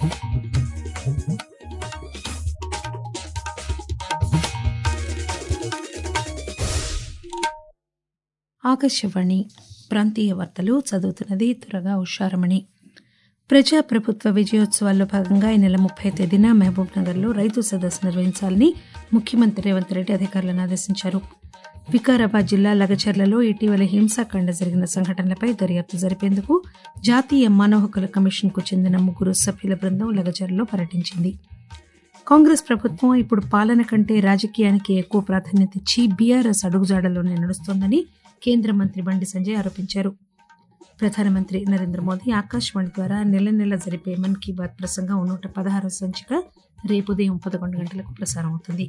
ఆకాశవాణి ప్రాంతీయ వార్తలు చదువుతున్నది త్వరగా ఉషారమణి ప్రజాప్రభుత్వ విజయోత్సవాల్లో భాగంగా ఈ నెల ముప్పై తేదీన మహబూబ్ నగర్ లో రైతు సదస్సు నిర్వహించాలని ముఖ్యమంత్రి రేవంత్ రెడ్డి అధికారులను ఆదేశించారు వికారాబాద్ జిల్లా లగచర్లలో ఇటీవల హింసాకాండ జరిగిన సంఘటనలపై దర్యాప్తు జరిపేందుకు జాతీయ మానవ హక్కుల కమిషన్ కు చెందిన ముగ్గురు సభ్యుల బృందం లగచర్లలో పర్యటించింది కాంగ్రెస్ ప్రభుత్వం ఇప్పుడు పాలన కంటే రాజకీయానికి ఎక్కువ ప్రాధాన్యత ఇచ్చి బీఆర్ఎస్ అడుగుజాడల్లోనే నడుస్తోందని కేంద్ర మంత్రి బండి సంజయ్ ఆరోపించారు ప్రధానమంత్రి నరేంద్ర మోదీ ఆకాశవాణి ద్వారా నెల నెల జరిపే మన్ కీ బాత్ ప్రసంగం నూట పదహారు సంచిక రేపు ఉదయం పదకొండు గంటలకు ప్రసారం అవుతుంది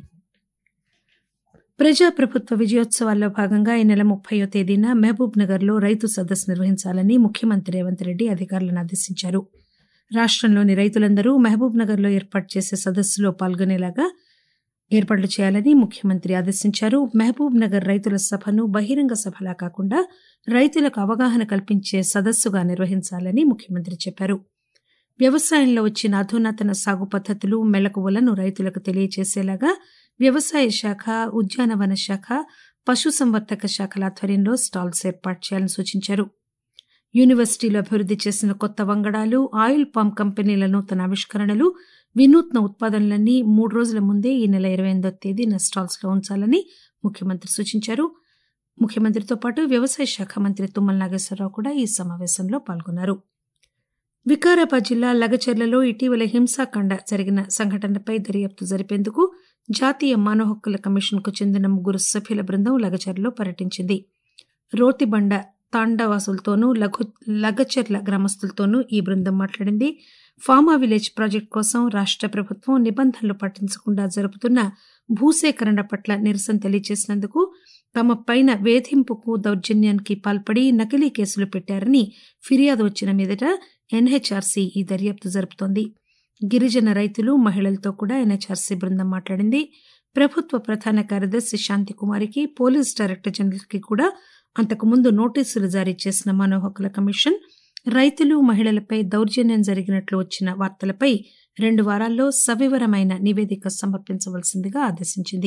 ప్రజాప్రభుత్వ విజయోత్సవాల్లో భాగంగా ఈ నెల ముప్పయో తేదీన మహబూబ్ నగర్ లో రైతు సదస్సు నిర్వహించాలని ముఖ్యమంత్రి రేవంత్ రెడ్డి అధికారులను ఆదేశించారు రాష్టంలోని రైతులందరూ మహబూబ్ నగర్ లో ఏర్పాటు చేసే సదస్సులో పాల్గొనేలాగా ఏర్పాట్లు చేయాలని ముఖ్యమంత్రి ఆదేశించారు మహబూబ్ నగర్ రైతుల సభను బహిరంగ సభలా కాకుండా రైతులకు అవగాహన కల్పించే సదస్సుగా నిర్వహించాలని ముఖ్యమంత్రి చెప్పారు వ్యవసాయంలో వచ్చిన అధునాతన సాగు పద్దతులు మెళకువలను రైతులకు తెలియజేసేలాగా వ్యవసాయ శాఖ ఉద్యానవన శాఖ పశుసంవర్ధక శాఖల ఆధ్వర్యంలో స్టాల్స్ ఏర్పాటు చేయాలని సూచించారు యూనివర్సిటీలో అభివృద్ది చేసిన కొత్త వంగడాలు ఆయిల్ పామ్ కంపెనీల నూతన ఆవిష్కరణలు వినూత్న ఉత్పాదనలన్నీ మూడు రోజుల ముందే ఈ నెల ఇరవై ఎనిమిదో తేదీన స్టాల్స్ లో ఉంచాలని ముఖ్యమంత్రి సూచించారు ముఖ్యమంత్రితో పాటు వ్యవసాయ శాఖ మంత్రి తుమ్మల నాగేశ్వరరావు కూడా ఈ సమావేశంలో పాల్గొన్నారు వికారాబాద్ జిల్లా లగచెర్లలో ఇటీవల హింసాకాండ జరిగిన సంఘటనపై దర్యాప్తు జరిపేందుకు జాతీయ మానవ హక్కుల కమిషన్ కు చెందిన ముగ్గురు సభ్యుల బృందం లగచెర్లలో పర్యటించింది రోతిబండ తాండవాసులతోనూ లఘు లగచెర్ల గ్రామస్తులతోనూ ఈ బృందం మాట్లాడింది ఫామా విలేజ్ ప్రాజెక్టు కోసం రాష్ట ప్రభుత్వం నిబంధనలు పాటించకుండా జరుపుతున్న భూసేకరణ పట్ల నిరసన తెలియజేసినందుకు తమ పైన వేధింపుకు దౌర్జన్యానికి పాల్పడి నకిలీ కేసులు పెట్టారని ఫిర్యాదు వచ్చిన మీదట ఎన్హెచ్ఆర్సీ ఈ దర్యాప్తు జరుపుతోంది గిరిజన రైతులు మహిళలతో కూడా ఎన్హెచ్ఆర్సీ బృందం మాట్లాడింది ప్రభుత్వ ప్రధాన కార్యదర్శి శాంతికుమారికి పోలీస్ డైరెక్టర్ జనరల్ కి కూడా అంతకుముందు నోటీసులు జారీ చేసిన మానవ హక్కుల కమిషన్ రైతులు మహిళలపై దౌర్జన్యం జరిగినట్లు వచ్చిన వార్తలపై రెండు వారాల్లో సవివరమైన నివేదిక సమర్పించవలసిందిగా ఆదేశించింది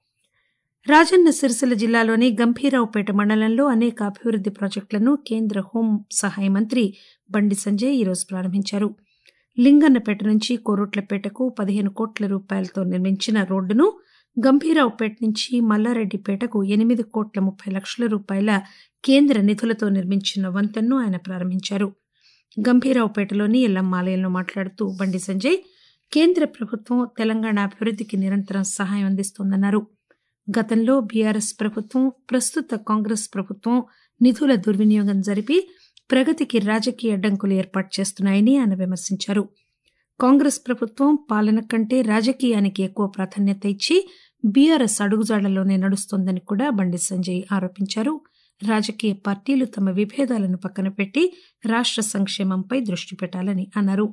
రాజన్న సిరిసిల్ల జిల్లాలోని గంభీరావుపేట మండలంలో అనేక అభివృద్ది ప్రాజెక్టులను కేంద్ర హోం సహాయ మంత్రి బండి సంజయ్ ఈరోజు ప్రారంభించారు లింగన్నపేట నుంచి కోరుట్లపేటకు పదిహేను కోట్ల రూపాయలతో నిర్మించిన రోడ్డును గంభీరావుపేట నుంచి మల్లారెడ్డిపేటకు ఎనిమిది కోట్ల ముప్పై లక్షల రూపాయల కేంద్ర నిధులతో నిర్మించిన వంతెనను ఆయన ప్రారంభించారు గంభీరావుపేటలోని ఎల్లమ్మ ఆలయంలో మాట్లాడుతూ బండి సంజయ్ కేంద్ర ప్రభుత్వం తెలంగాణ అభివృద్దికి నిరంతరం సహాయం అందిస్తోందన్నారు గతంలో బీఆర్ఎస్ ప్రభుత్వం ప్రస్తుత కాంగ్రెస్ ప్రభుత్వం నిధుల దుర్వినియోగం జరిపి ప్రగతికి రాజకీయ అడ్డంకులు ఏర్పాటు చేస్తున్నాయని ఆయన విమర్శించారు కాంగ్రెస్ ప్రభుత్వం పాలన కంటే రాజకీయానికి ఎక్కువ ప్రాధాన్యత ఇచ్చి బీఆర్ఎస్ అడుగుజాడల్లోనే నడుస్తోందని కూడా బండి సంజయ్ ఆరోపించారు రాజకీయ పార్టీలు తమ విభేదాలను పక్కన పెట్టి రాష్ట సంక్షేమంపై దృష్టి పెట్టాలని అన్నారు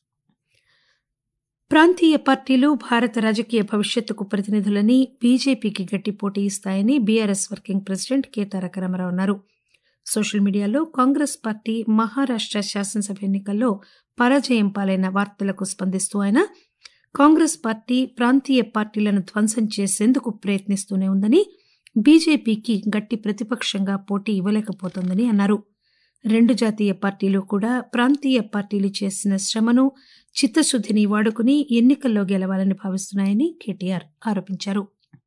ప్రాంతీయ పార్టీలు భారత రాజకీయ భవిష్యత్తుకు ప్రతినిధులని బీజేపీకి గట్టి పోటీ ఇస్తాయని BRS working president K Taraka Ramarao అన్నారు సోషల్ మీడియాలో కాంగ్రెస్ పార్టీ మహారాష్ట శాసనసభ ఎన్నికల్లో పరాజయం పాలైన వార్తలకు స్పందిస్తూ ఆయన కాంగ్రెస్ పార్టీ ప్రాంతీయ పార్టీలను ధ్వంసం చేసేందుకు ప్రయత్నిస్తూనే ఉందని బీజేపీకి గట్టి ప్రతిపక్షంగా పోటీ ఇవ్వలేకపోతోందని అన్నారు రెండు జాతీయ పార్టీలు కూడా ప్రాంతీయ పార్టీలు చేసిన శ్రమను చిత్తశుద్దిని వాడుకుని ఎన్నికల్లో గెలవాలని భావిస్తున్నాయని కేటీఆర్ ఆరోపించారు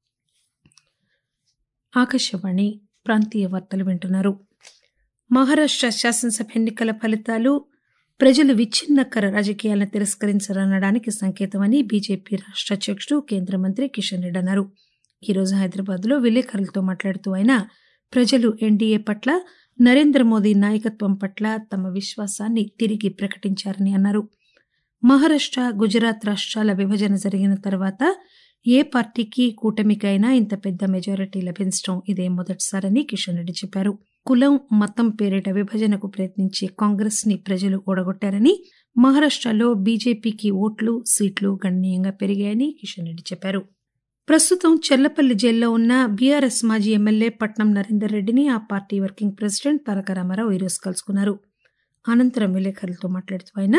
ఆకాశవాణి ప్రాంతీయ వార్తలు వింటున్నారు మహారాష్ట శాసనసభ ఎన్నికల ఫలితాలు ప్రజలు విచ్ఛిన్నకర రాజకీయాలను తిరస్కరించారనడానికి సంకేతమని బీజేపీ రాష్ట అధ్యక్షుడు కేంద్ర మంత్రి కిషన్ రెడ్డి అన్నారు ఈరోజు హైదరాబాద్ లో విలేకరులతో మాట్లాడుతూ ఆయన ప్రజలు ఎన్డీఏ పట్ల నరేంద్ర మోదీ నాయకత్వం పట్ల తమ విశ్వాసాన్ని తిరిగి ప్రకటించారని అన్నారు మహారాష్ట గుజరాత్ రాష్ట్రాల విభజన జరిగిన తర్వాత ఏ పార్టీకి కూటమికైనా ఇంత పెద్ద మెజారిటీ లభించడం ఇదే మొదటిసారని కిషన్ రెడ్డి చెప్పారు కులం మతం పేరిట విభజనకు ప్రయత్నించే కాంగ్రెస్ ని ప్రజలు ఓడగొట్టారని మహారాష్టలో బీజేపీకి ఓట్లు సీట్లు గణనీయంగా పెరిగాయని కిషన్ రెడ్డి చెప్పారు ప్రస్తుతం చెర్లపల్లి జైల్లో ఉన్న బీఆర్ఎస్ మాజీ ఎమ్మెల్యే పట్నం నరేందర్ రెడ్డిని ఆ party working president Taraka Ramarao ఈరోజు కలుసుకున్నారు అనంతరం విలేకరులతో మాట్లాడుతూ ఆయన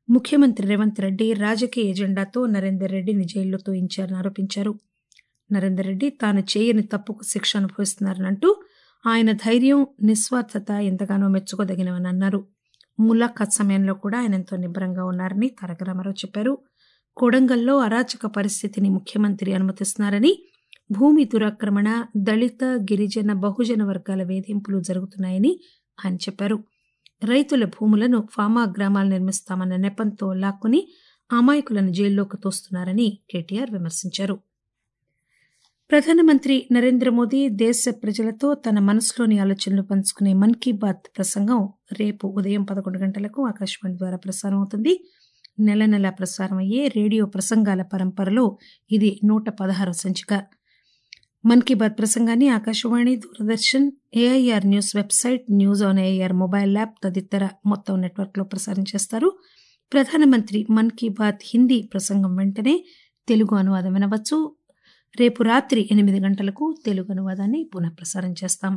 ముఖ్యమంత్రి రేవంత్ రెడ్డి రాజకీయ ఎజెండాతో నరేందర్ రెడ్డిని జైల్లో తోయించారని ఆరోపించారు నరేందర్ రెడ్డి తాను చేయని తప్పుకు శిక్ష అనుభవిస్తున్నారని అంటూ ఆయన ధైర్యం నిస్వార్థత ఎంతగానో మెచ్చుకోదగినవని అన్నారు ములాఖాత్ సమయంలో కూడా ఆయన ఎంతో నిబ్బరంగా ఉన్నారని తారక రామారావు చెప్పారు కొడంగల్లో అరాచక పరిస్థితిని ముఖ్యమంత్రి అనుమతిస్తున్నారని భూమి దురాక్రమణ దళిత గిరిజన బహుజన వర్గాల వేధింపులు జరుగుతున్నాయని ఆయన చెప్పారు రైతుల భూములను ఫామా గ్రామాలు నిర్మిస్తామన్న నెపంతో లాక్కుని అమాయకులను జైల్లోకి తోస్తున్నారని కేటీఆర్ విమర్శించారు ప్రధానమంత్రి నరేంద్ర మోదీ దేశ ప్రజలతో తన మనసులోని ఆలోచనలు పంచుకునే మన్ కీ బాత్ ప్రసంగం రేపు ఉదయం పదకొండు గంటలకు ఆకాశవాణి ద్వారా ప్రసారం అవుతుంది నెల నెల ప్రసారం అయ్యే రేడియో ప్రసంగాల పరంపరలో ఇది నూట పదహారు సంచిక మన్ కీ బాత్ ప్రసంగాన్ని Akashvani Doordarshan AIR news website news on AIR mobile app తదితర మొత్తం నెట్వర్క్లో ప్రసారం చేస్తారు ప్రధానమంత్రి మన్ కీ బాత్ హిందీ ప్రసంగం వెంటనే తెలుగు అనువాదం వినవచ్చు రేపు రాత్రి ఎనిమిది గంటలకు తెలుగు అనువాదాన్ని పునఃప్రసారం చేస్తాం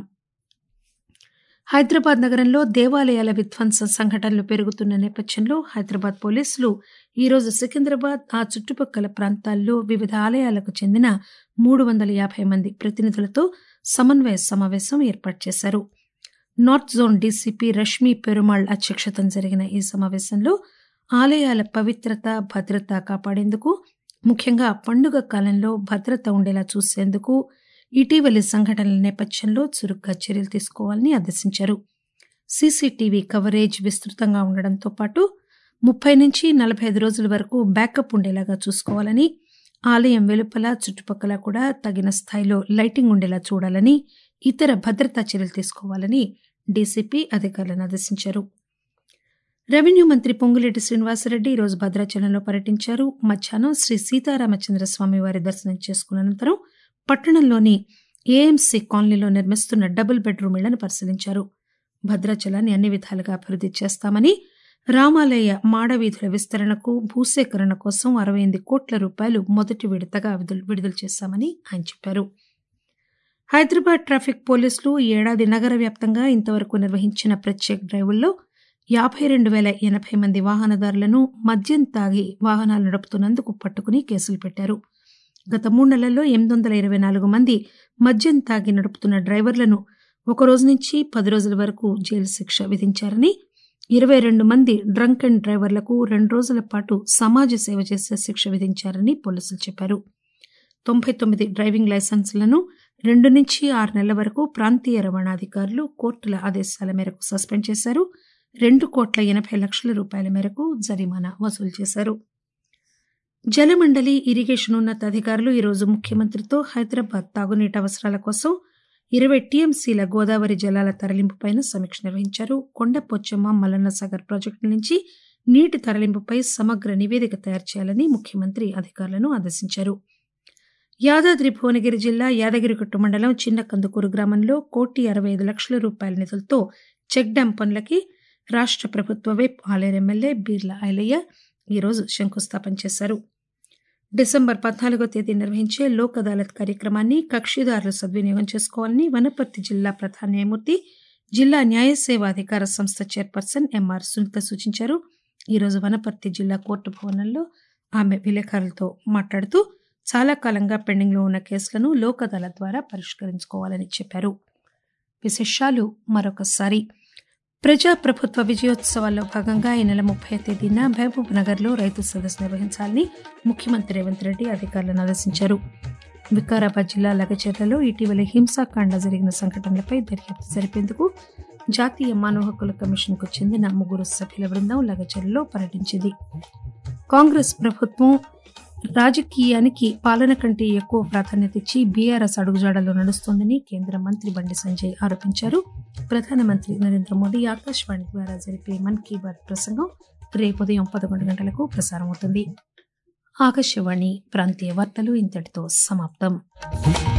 హైదరాబాద్ నగరంలో దేవాలయాల విధ్వంస సంఘటనలు పెరుగుతున్న నేపథ్యంలో హైదరాబాద్ పోలీసులు ఈరోజు సికింద్రాబాద్ ఆ చుట్టుపక్కల ప్రాంతాల్లో వివిధ ఆలయాలకు చెందిన మూడు వందల యాభై మంది ప్రతినిధులతో సమన్వయ సమావేశం ఏర్పాటు చేశారు north zone DCP Rashmi Perumal అధ్యక్షతన జరిగిన ఈ సమావేశంలో ఆలయాల పవిత్రత భద్రత కాపాడేందుకు ముఖ్యంగా పండుగ కాలంలో భద్రత ఉండేలా చూసేందుకు ఇటీవలి సంఘటనల నేపథ్యంలో చురుగ్గా చర్యలు తీసుకోవాలని ఆదేశించారు సీసీటీవీ కవరేజ్ విస్తృతంగా ఉండడంతో పాటు ముప్పై నుంచి నలభై ఐదు రోజుల వరకు బ్యాకప్ ఉండేలాగా చూసుకోవాలని ఆలయం వెలుపల చుట్టుపక్కల కూడా తగిన స్థాయిలో లైటింగ్ ఉండేలా చూడాలని ఇతర భద్రతా చర్యలు తీసుకోవాలని డీసీపీ అధికారులను ఆదేశించారు రెవెన్యూ మంత్రి పొంగులేటి శ్రీనివాసరెడ్డి ఈరోజు భద్రాచలంలో పర్యటించారు మధ్యాహ్నం శ్రీ సీతారామచంద్ర స్వామి వారి దర్శనం చేసుకున్న అనంతరం పట్టణంలోని ఏఎంసీ కాలనీలో నిర్మిస్తున్న డబుల్ బెడ్రూమ్ ఇళ్లను పరిశీలించారు భద్రాచలాన్ని అన్ని విధాలుగా అభివృద్ది చేస్తామని రామాలయ మాడవీధుల విస్తరణకు భూసేకరణ కోసం అరవై ఎనిమిది కోట్ల రూపాయలు మొదటి విడతగా విడుదల చేశామని ఆయన చెప్పారు హైదరాబాద్ ట్రాఫిక్ పోలీసులు ఈ ఏడాది నగర వ్యాప్తంగా ఇంతవరకు నిర్వహించిన ప్రత్యేక డ్రైవుల్లో యాభై రెండు వేల ఎనభై మంది వాహనదారులను మద్యం తాగి వాహనాలు నడుపుతున్నందుకు పట్టుకుని కేసులు పెట్టారు గత మూడు నెలల్లో ఎనిమిది వందల ఇరవై నాలుగు మంది మద్యం తాగి నడుపుతున్న డ్రైవర్లను ఒక రోజు నుంచి పది రోజుల వరకు జైలు శిక్ష విధించారని ఇరవై రెండు మంది డ్రంక్ అండ్ డ్రైవర్లకు రెండు రోజుల పాటు సమాజ సేవ చేసే శిక్ష విధించారని పోలీసులు చెప్పారు తొంభై తొమ్మిది డ్రైవింగ్ లైసెన్సులను రెండు నుంచి ఆరు నెలల వరకు ప్రాంతీయ రవాణాధికారులు కోర్టుల ఆదేశాల మేరకు సస్పెండ్ చేశారు రెండు కోట్ల ఎనభై లక్షల రూపాయల మేరకు జరిమానా వసూలు చేశారు జలమండలి ఇరిగేషన్ ఉన్నతాధికారులు ఈరోజు ముఖ్యమంత్రితో హైదరాబాద్ తాగునీటి అవసరాల కోసం ఇరవై టీఎంసీల గోదావరి జలాల తరలింపుపై సమీక్ష నిర్వహించారు కొండపోచ్చమ్మ మల్లన్న సాగర్ ప్రాజెక్టుల నుంచి నీటి తరలింపుపై సమగ్ర నివేదిక తయారు చేయాలని ముఖ్యమంత్రి అధికారులను ఆదేశించారు యాదాద్రి భువనగిరి జిల్లా యాదగిరిగుట్ట మండలం చిన్న కందుకూరు గ్రామంలో కోటి అరవై ఐదు లక్షల రూపాయల నిధులతో చెక్ డ్యాం పనులకి రాష్ట ప్రభుత్వ వైప్ ఆలేరు ఎమ్మెల్యే బీర్ల ఐలయ్య ఈరోజు శంకుస్థాపన చేశారు డిసెంబర్ పద్నాలుగో తేదీ నిర్వహించే లోక్ అదాలత్ కార్యక్రమాన్ని కక్షిదారులు సద్వినియోగం చేసుకోవాలని వనపర్తి జిల్లా ప్రధాన న్యాయమూర్తి జిల్లా న్యాయ సేవా అధికార సంస్థ చైర్పర్సన్ ఎంఆర్ సునీత సూచించారు ఈరోజు వనపర్తి జిల్లా కోర్టు భవనంలో ఆమె విలేకరులతో మాట్లాడుతూ చాలా కాలంగా పెండింగ్లో ఉన్న కేసులను లోక్ అదాలత్ ద్వారా పరిష్కరించుకోవాలని చెప్పారు విశేషాలు మరొకసారి ప్రజాప్రభుత్వ విజయోత్సవాల్లో భాగంగా ఈ నెల ముప్పై తేదీన మహబూబ్ నగర్ లో రైతు సదస్సు నిర్వహించాలని ముఖ్యమంత్రి రేవంత్ రెడ్డి అధికారులను ఆదేశించారు వికారాబాద్ జిల్లా లగచెర్లలో ఇటీవల హింసాకాండ జరిగిన సంఘటనలపై దర్యాప్తు జరిపేందుకు జాతీయ మానవ హక్కుల కమిషన్ కు చెందిన ముగ్గురు సభ్యుల బృందం లగచెర్లలో పర్యటించింది కాంగ్రెస్ ప్రభుత్వం రాజకీయానికి పాలన కంటే ఎక్కువ ప్రాధాన్యత ఇచ్చి బీఆర్ఎస్ అడుగుజాడలో నడుస్తోందని కేంద్ర మంత్రి బండి సంజయ్ ఆరోపించారు ప్రధానమంత్రి నరేంద్ర మోదీ ఆకాశవాణి ద్వారా జరిపే మన్ కీ బాత్ ప్రసంగం రేపు ఉదయం పదకొండు గంటలకు ప్రసారం అవుతుంది ఆకాశవాణి ప్రాంతీయ వార్తలు ఇంతటితో సమాప్తం